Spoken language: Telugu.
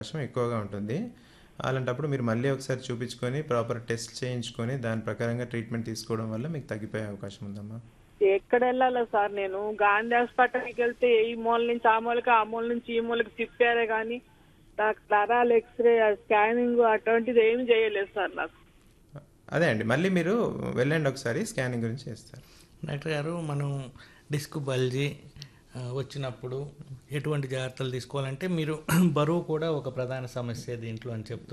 అవకాశం ఎక్కువగా ఉంటుంది అలాంటప్పుడు మీరు మళ్ళీ ఒకసారి చూపించుకొని ప్రాపర్ టెస్ట్ చేయించుకొని దాని ప్రకారంగా ట్రీట్మెంట్ తీసుకోవడం వల్ల మీకు తగ్గిపోయే అవకాశం ఉందమ్మా ఎక్కడ వెళ్ళాలా సార్ నేను గాంధీ హాస్పిటల్కి వెళ్తే ఈ మూల నుంచి ఆ మూలకి ఆ మూల నుంచి ఈ మూలకి తిప్పారే కానీ నాకు నరాలు ఎక్స్రే స్కానింగ్ అటువంటిది ఏమి చేయలేదు సార్ నాకు అదే అండి మళ్ళీ మీరు వెళ్ళండి ఒకసారి స్కానింగ్ గురించి చేస్తారు డాక్టర్ గారు మనం డిస్క్ బల్జీ ఆ, వచ్చినప్పుడు ఎటువంటి జాగ్రత్తలు తీసుకోవాలంటే మీరు బరువు కూడా ఒక ప్రధాన సమస్య దీంట్లో అని చెప్తూ